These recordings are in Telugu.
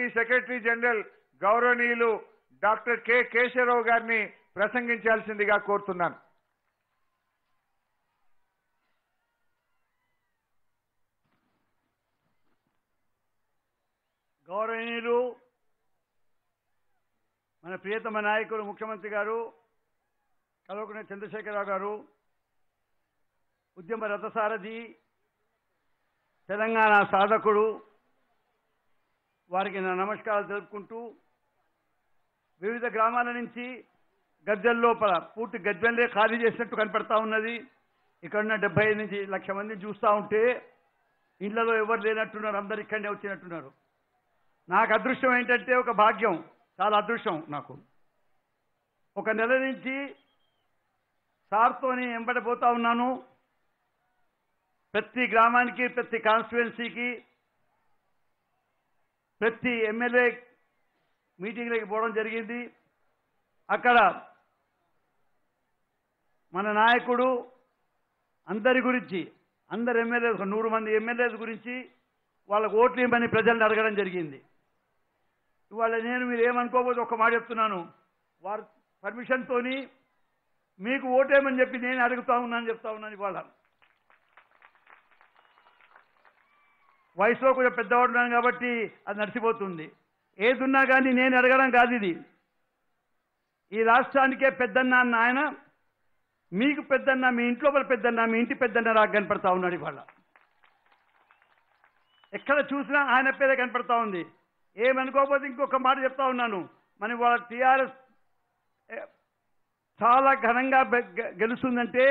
పార్టీ సెక్రటరీ జనరల్ గౌరవనీయులు డాక్టర్ కె కేశవరావు గారిని ప్రసంగించాల్సిందిగా కోరుతున్నాను గౌరవనీయులు మన ప్రియతమ నాయకుడు ముఖ్యమంత్రి గారు కల్వకుంట్ల చంద్రశేఖరరావు గారు ఉద్యమ రథసారథి తెలంగాణ సాధకుడు వారికి నా నమస్కారాలు తెలుపుకుంటూ వివిధ గ్రామాల నుంచి గజ్జల లోపల పూర్తి గజ్జల్లే ఖాళీ చేసినట్టు కనపడతా ఉన్నది ఇక్కడున్న డెబ్బై ఐదు నుంచి లక్ష మందిని చూస్తూ ఉంటే ఇళ్లలో ఎవరు లేనట్టున్నారు అందరు ఇక్కడనే వచ్చినట్టున్నారు నాకు అదృష్టం ఏంటంటే ఒక భాగ్యం చాలా అదృష్టం నాకు ఒక నెల నుంచి సార్తోని వెంబడిపోతా ఉన్నాను ప్రతి గ్రామానికి ప్రతి కాన్స్టిట్యుయెన్సీకి ప్రతి ఎమ్మెల్యే మీటింగ్లకి పోవడం జరిగింది అక్కడ మన నాయకుడు అందరి గురించి అందరు ఎమ్మెల్యేలు ఒక నూరు మంది ఎమ్మెల్యేల గురించి వాళ్ళకు ఓట్లు ఇవ్వమని ప్రజల్ని అడగడం జరిగింది ఇవాళ నేను మీరు ఏమనుకోకపోతే ఒక మాట చెప్తున్నాను వారు పర్మిషన్తోని మీకు ఓటేమని చెప్పి నేను అడుగుతా ఉన్నాను చెప్తా ఉన్నాను ఇవాళ వయసులో కొంచెం పెద్దవాడున్నాను కాబట్టి అది నడిచిపోతుంది ఏదున్నా కానీ నేను అడగడం కాదు ఇది ఈ రాష్ట్రానికే పెద్దన్న అన్న ఆయన మీకు పెద్దన్న మీ ఇంట్లో వాళ్ళ పెద్దన్న మీ ఇంటి పెద్దన్న రాక కనపడతా ఉన్నాడు ఇవాళ ఎక్కడ చూసినా ఆయన పేరే కనపడతా ఉంది ఏమనుకోకపోతే ఇంకొక మాట చెప్తా ఉన్నాను మన వాళ్ళ టీఆర్ఎస్ చాలా ఘనంగా బె- గె- గెలుస్తుందంటే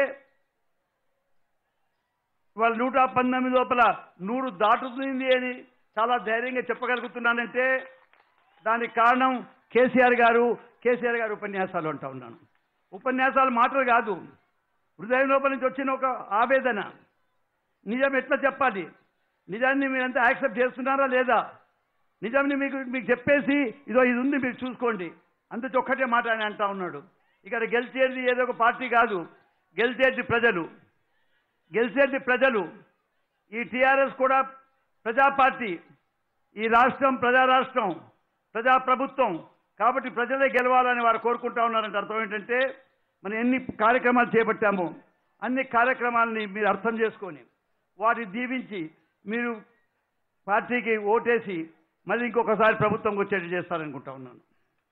వాళ్ళ నూట పంతొమ్మిది లోపల నూరు దాటుతుంది అని చాలా ధైర్యంగా చెప్పగలుగుతున్నానంటే దానికి కారణం కేసీఆర్ గారు కేసీఆర్ గారు ఉపన్యాసాలు అంటా ఉన్నాను ఉపన్యాసాలు మాటలు కాదు హృదయం లోపల నుంచి వచ్చిన ఒక ఆవేదన నిజం ఎట్లా చెప్పాలి నిజాన్ని మీరంతా యాక్సెప్ట్ చేస్తున్నారా లేదా నిజాన్ని మీకు మీకు చెప్పేసి ఇదో ఇది ఉంది మీరు చూసుకోండి అంత ఒక్కటే మాట ఆయన అంటా ఉన్నాడు ఇక్కడ గెలిచేది ఏదో ఒక పార్టీ కాదు గెలిచేది ప్రజలు గెలిచేది ప్రజలు ఈ టీఆర్ఎస్ కూడా ప్రజా పార్టీ ఈ రాష్ట్రం ప్రజా రాష్ట్రం ప్రజా ప్రభుత్వం కాబట్టి ప్రజలే గెలవాలని వారు కోరుకుంటా ఉన్నారంటే అర్థం ఏంటంటే మనం ఎన్ని కార్యక్రమాలు చేపట్టామో అన్ని కార్యక్రమాలని మీరు అర్థం చేసుకొని వాటిని దీవించి మీరు పార్టీకి ఓటేసి మళ్ళీ ఇంకొకసారి ప్రభుత్వంకి వచ్చేట్టు చేస్తారనుకుంటా ఉన్నాను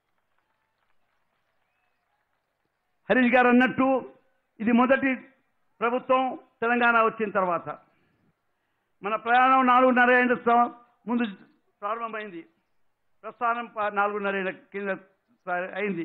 హరీష్ గారు అన్నట్టు ఇది మొదటి ప్రభుత్వం తెలంగాణ వచ్చిన తర్వాత మన ప్రయాణం నాలుగున్నర ఏళ్ళ సం- ముందు ప్రారంభమైంది ప్రస్థానం ప- నాలుగున్నర ఏళ్ళ కింద ప్ర- అయింది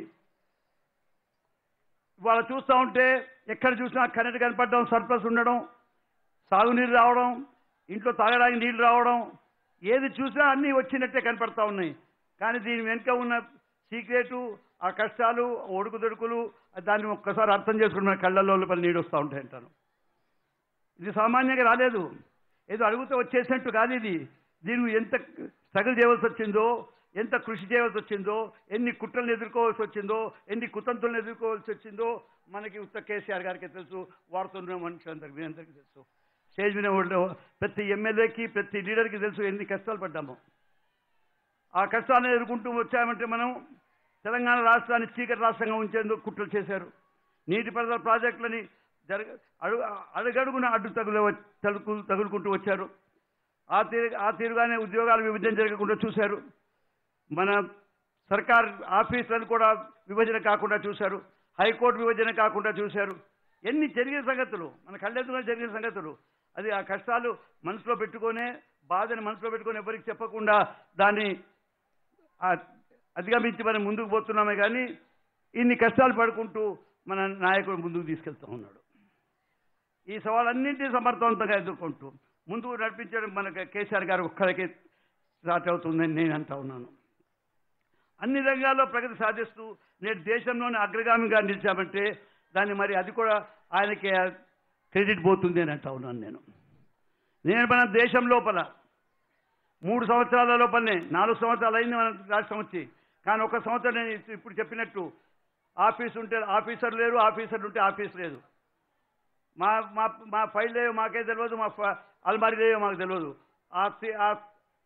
ఇవాళ చూస్తూ ఉంటే ఎక్కడ చూసినా కరెంట్ కనపడడం సర్ప్లస్ ఉండడం సాగునీరు రావడం ఇంట్లో తాగడానికి నీళ్లు రావడం ఏది చూసినా అన్నీ వచ్చినట్టే కనపడతా ఉన్నాయి కానీ దీని వెనుక ఉన్న సీక్రెటు ఆ కష్టాలు ఒడుకు దొడుకులు దాన్ని ఒక్కసారి అర్థం చేసుకుని మన కళ్ళల్లో లోపల నీడు వస్తూ ఉంటాయి అంటాను ఇది సామాన్యంగా రాలేదు ఏదో అడుగుతూ వచ్చేసినట్టు కాదు ఇది దీనికి ఎంత స్ట్రగుల్ చేయవలసి వచ్చిందో ఎంత కృషి చేయవలసి వచ్చిందో ఎన్ని కుట్రలను ఎదుర్కోవాల్సి వచ్చిందో ఎన్ని కుతంతులను ఎదుర్కోవాల్సి వచ్చిందో మనకి ఉత్త కేసీఆర్ గారికి తెలుసు వారితో ఉన్న మనుషులందరికీ మీ అందరికీ తెలుసు స్టేజ్ మీద ఉన్న ప్రతి ఎమ్మెల్యేకి ప్రతి లీడర్కి తెలుసు ఎన్ని కష్టాలు పడ్డామో ఆ కష్టాలను ఎదుర్కొంటూ వచ్చామంటే మనం తెలంగాణ రాష్ట్రాన్ని చీకటి రాష్ట్రంగా ఉంచేందుకు కుట్రలు చేశారు నీటిపారుదల ప్రాజెక్టులని జరగ అడుగు అడుగడుగున అడ్డు తగులు తగులు తగులుకుంటూ వచ్చారు ఆ తీరు ఆ తీరుగానే ఉద్యోగాల విభజన జరగకుండా చూశారు మన సర్కార్ ఆఫీసులను కూడా విభజన కాకుండా చూశారు హైకోర్టు విభజన కాకుండా చూశారు ఎన్ని జరిగిన సంగతులు మన కళ్ళెదుగా జరిగిన సంగతులు అది ఆ కష్టాలు మనసులో పెట్టుకొనే బాధని మనసులో పెట్టుకొని ఎవరికి చెప్పకుండా దాన్ని ఆ అధిగమించి మనం ముందుకు పోతున్నామే కానీ ఇన్ని కష్టాలు పడుకుంటూ మన నాయకుడు ముందుకు తీసుకెళ్తూ ఉన్నాడు ఈ సవాలన్నింటినీ సమర్థవంతంగా ఎదుర్కొంటూ ముందుకు నడిపించడం మనకు కేసీఆర్ గారు ఒక్కరికే స్టార్ట్ అవుతుందని నేను అంటా ఉన్నాను అన్ని రంగాల్లో ప్రగతి సాధిస్తూ నేడు దేశంలోనే అగ్రగామిగా నిలిచామంటే దాన్ని మరి అది కూడా ఆయనకి క్రెడిట్ పోతుంది అని అంటా ఉన్నాను నేను నేను మన దేశం లోపల మూడు సంవత్సరాల లోపలనే నాలుగు సంవత్సరాలు అయింది మన రాష్ట్రం వచ్చి కానీ ఒక సంవత్సరం నేను ఇప్పుడు చెప్పినట్టు ఆఫీస్ ఉంటే ఆఫీసర్ లేరు ఆఫీసర్ ఉంటే ఆఫీస్ లేదు మా మా మా ఫైల్ లేవో మాకే తెలియదు మా ఫ- అల్మారీ లేవో మాకు తెలియదు ఆ తి- ఆ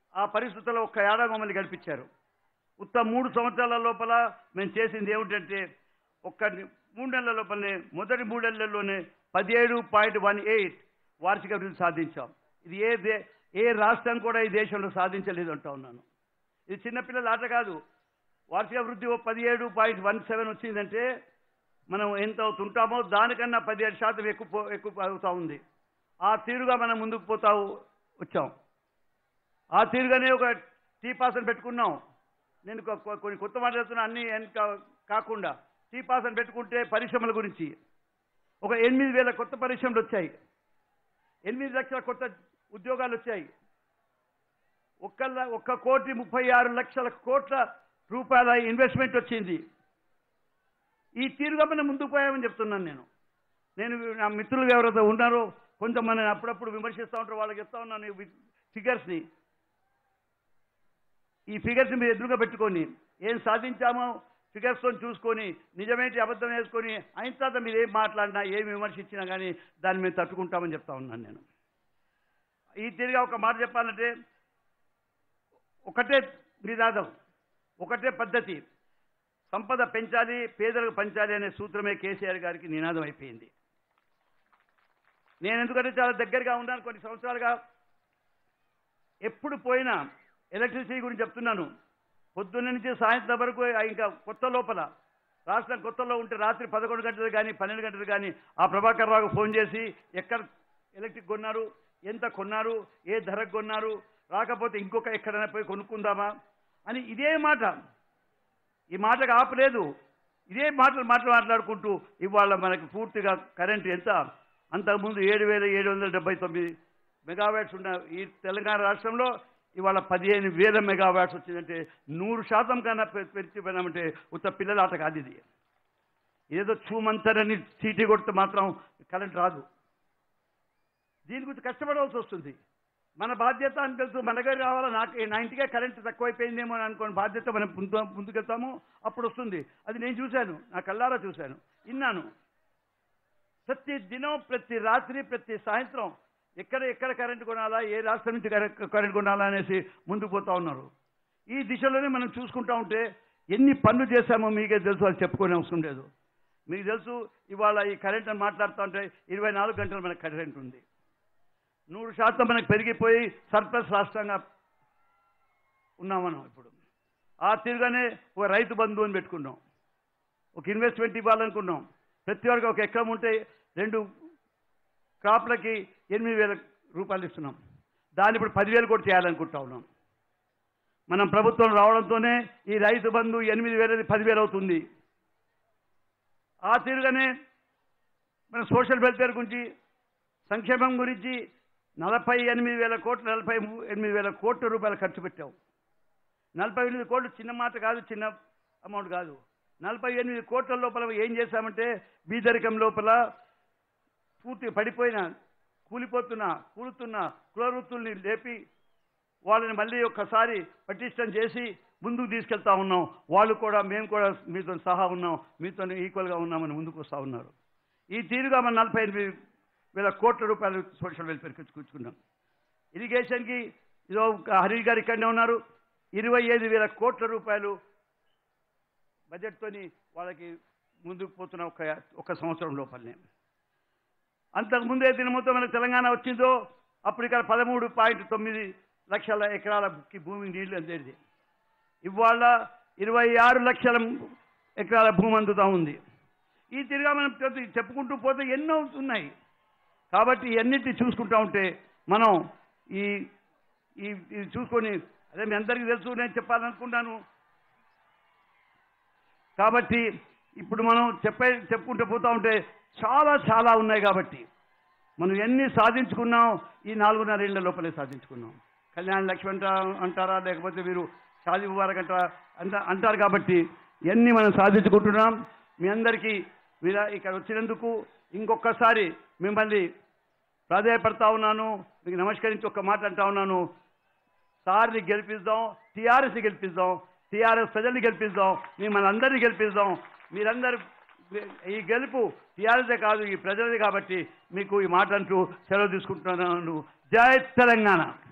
ఆ పరిస్థితుల్లో ఒక్క ఏడాది మమ్మల్ని గడిపించారు ఉత్త మూడు సంవత్సరాల లోపల మేము చేసింది ఏమిటంటే ఒక్క ని- మూడు నెలల లోపలనే మొదటి మూడు నెలల్లోనే పదిహేడు పాయింట్ వన్ ఎయిట్ వార్షిక అభివృద్ధి సాధించాం ఇది ఏ దే ఏ రాష్ట్రం కూడా ఈ దేశంలో సాధించలేదు అంటా ఉన్నాను ఇది చిన్నపిల్లల ఆట కాదు వార్షిక అభివృద్ధి ఓ పదిహేడు పాయింట్ వన్ సెవెన్ వచ్చిందంటే మనం ఎంత అవుతుంటామో దానికన్నా పదిహేడు శాతం ఎక్కువ పో- ఎక్కువ అవుతా ఉంది ఆ తీరుగా మనం ముందుకు పోతా వచ్చాం ఆ తీరుగానే ఒక టీ పాసన్ పెట్టుకున్నాం నేను కొ- కొ- కొన్ని కొత్త మాట్లాడుతున్నా అన్ని వెనక కాకుండా టీ పాసన్ పెట్టుకుంటే పరిశ్రమల గురించి ఒక ఎనిమిది వేల కొత్త పరిశ్రమలు వచ్చాయి ఎనిమిది లక్షల కొత్త ఉద్యోగాలు వచ్చాయి ఒక్క ల- ఒక్క కోటి ముప్పై ఆరు లక్షల కోట్ల రూపాయల ఇన్వెస్ట్మెంట్ వచ్చింది ఈ తీరుగా మనం ముందుకు పోయామని చెప్తున్నాను నేను నేను నా మిత్రులు ఎవరైతే ఉన్నారో కొంతమంది అప్పుడప్పుడు విమర్శిస్తూ ఉంటారు వాళ్ళకి చెప్తా ఉన్నాను ఈ ఫిగర్స్ని ఈ ఫిగర్స్ మీరు ఎదురుగా పెట్టుకొని ఏం సాధించామో ఫిగర్స్తో చూసుకొని నిజమేంటి అబద్ధం వేసుకొని అయిన తర్వాత మీరు ఏం మాట్లాడినా ఏం విమర్శించినా కానీ దాన్ని మేము తట్టుకుంటామని చెప్తా ఉన్నాను నేను ఈ తీరుగా ఒక మాట చెప్పాలంటే ఒకటే నినాదం ఒకటే పద్ధతి సంపద పెంచాలి పేదలకు పంచాలి అనే సూత్రమే కేసీఆర్ గారికి నినాదం అయిపోయింది నేను ఎందుకంటే చాలా దగ్గరగా ఉన్నాను కొన్ని సంవత్సరాలుగా ఎప్పుడు పోయినా ఎలక్ట్రిసిటీ గురించి చెప్తున్నాను పొద్దున్న నుంచి సాయంత్రం వరకు ఇంకా కొత్త లోపల రాష్ట్రం కొత్తలో ఉంటే రాత్రి పదకొండు గంటలు కానీ పన్నెండు గంటలు కానీ ఆ ప్రభాకర్ రావుకు ఫోన్ చేసి ఎక్కడ ఎలక్ట్రిక్ కొన్నారు ఎంత కొన్నారు ఏ ధరకు కొన్నారు రాకపోతే ఇంకొక ఎక్కడైనా పోయి కొనుక్కుందామా అని ఇదే మాట ఈ మాటకు ఆపలేదు ఇదే మాటలు మాటలు మాట్లాడుకుంటూ ఇవాళ మనకి పూర్తిగా కరెంటు ఎంత అంతకుముందు ఏడు వేల ఏడు వందల డెబ్బై తొమ్మిది మెగావాట్స్ ఉన్న ఈ తెలంగాణ రాష్ట్రంలో ఇవాళ పదిహేను వేల మెగావాట్స్ వచ్చిందంటే నూరు శాతం కన్నా పె- పెంచిపోయినామంటే ఉత్త పిల్లల ఆట కాదు ఇది ఏదో చూమంతరని చీటీ కొడితే మాత్రం కరెంట్ రాదు దీని గురించి కష్టపడవలసి వస్తుంది మన బాధ్యత అని తెలుసు మన దగ్గర కావాలా నాకు నా ఇంటికే కరెంట్ తక్కువైపోయిందేమో అని అనుకోని బాధ్యత మనం ముందు ముందుకెళ్తాము అప్పుడు వస్తుంది అది నేను చూశాను నా కళ్ళారా చూశాను విన్నాను ప్రతి దినం ప్రతి రాత్రి ప్రతి సాయంత్రం ఎక్కడ ఎక్కడ కరెంట్ కొనాలా ఏ రాష్ట్రం నుంచి కరెంట్ కరెంట్ కొనాలా అనేసి ముందుకు పోతా ఉన్నారు ఈ దిశలోనే మనం చూసుకుంటా ఉంటే ఎన్ని పనులు చేశామో మీకే తెలుసు అది చెప్పుకొని అవసరం లేదు మీకు తెలుసు ఇవాళ ఈ కరెంట్ అని మాట్లాడుతూ ఉంటే ఇరవై నాలుగు గంటలు మనకు కరెంట్ ఉంది నూరు శాతం మనకు పెరిగిపోయి సర్ప్లస్ రాష్ట్రంగా ఉన్నాం మనం ఇప్పుడు ఆ తీరుగానే ఒక రైతు బంధువు అని పెట్టుకున్నాం ఒక ఇన్వెస్ట్మెంట్ ఇవ్వాలనుకున్నాం ప్రతి ఒక్కరికి ఒక ఎకరం ఉంటే రెండు క్రాప్లకి ఎనిమిది వేల రూపాయలు ఇస్తున్నాం దాన్ని ఇప్పుడు పదివేలు కూడా చేయాలనుకుంటా ఉన్నాం మనం ప్రభుత్వం రావడంతోనే ఈ రైతు బంధు ఎనిమిది వేలది పదివేలు అవుతుంది ఆ తీరుగానే మన సోషల్ వెల్ఫేర్ గురించి సంక్షేమం గురించి నలభై ఎనిమిది వేల కోట్లు నలభై మూ- ఎనిమిది వేల కోట్ల రూపాయలు ఖర్చు పెట్టాం నలభై ఎనిమిది కోట్లు చిన్న మాట కాదు చిన్న అమౌంట్ కాదు నలభై ఎనిమిది కోట్ల లోపల ఏం చేశామంటే బీదరికం లోపల పూర్తి పడిపోయిన కూలిపోతున్న కూలుతున్న కులవృత్తుల్ని లేపి వాళ్ళని మళ్ళీ ఒక్కసారి పటిష్టం చేసి ముందుకు తీసుకెళ్తా ఉన్నాం వాళ్ళు కూడా మేము కూడా మీతో సహా ఉన్నాం మీతో ఈక్వల్గా ఉన్నామని ముందుకు వస్తూ ఉన్నారు ఈ తీరుగా మన నలభై ఎనిమిది వేల కోట్ల రూపాయలు సోషల్ వెల్ఫేర్కి కూర్చుకున్నాం ఇరిగేషన్కి ఇదో హరి గారు ఇక్కడనే ఉన్నారు ఇరవై ఐదు వేల కోట్ల రూపాయలు బడ్జెట్తోని వాళ్ళకి ముందుకు పోతున్న ఒక ఒక సంవత్సరం లోపలనే అంతకుముందు ఏ దినముతో మనకు తెలంగాణ వచ్చిందో అప్పుడు ఇక్కడ పదమూడు పాయింట్ తొమ్మిది లక్షల ఎకరాలకి భూమి నీళ్లు అందేది ఇవాళ ఇరవై ఆరు లక్షల ఎకరాల భూమి అందుతూ ఉంది ఈ తిరిగా మనం ప్రతి- చెప్పుకుంటూ పోతే ఎన్నో ఉన్నాయి కాబట్టి ఇవన్నిటిని చూసుకుంటా ఉంటే మనం ఈ ఈ ఇది చూసుకొని అదే మీ అందరికీ తెలుసు నేను చెప్పాలనుకున్నాను కాబట్టి ఇప్పుడు మనం చెప్పే చెప్పుకుంటూ పోతా ఉంటే చాలా చాలా ఉన్నాయి కాబట్టి మనం ఎన్ని సాధించుకున్నాం ఈ నాలుగున్నర ఏళ్ల లోపలే సాధించుకున్నాం కళ్యాణ లక్ష్మి అంటా అంటారా లేకపోతే మీరు షాది ముబారక్ అంటారా అంట అంటారు కాబట్టి ఎన్ని మనం సాధించుకుంటున్నాం మీ అందరికీ మీరు ఇక్కడ వచ్చినందుకు ఇంకొకసారి మిమ్మల్ని ప్రాధాయపడతా ఉన్నాను మీకు నమస్కరించి ఒక్క మాట అంటా ఉన్నాను సార్ని గెలిపిద్దాం టీఆర్ఎస్ని గెలిపిద్దాం టీఆర్ఎస్ ప్రజల్ని గెలిపిద్దాం మిమ్మల్ని అందరినీ గెలిపిద్దాం మీరందరూ ఈ గెలుపు టీఆర్ఎస్ఏ కాదు ఈ ప్రజలది కాబట్టి మీకు ఈ మాట అంటూ సెలవు తీసుకుంటున్నాను జై తెలంగాణ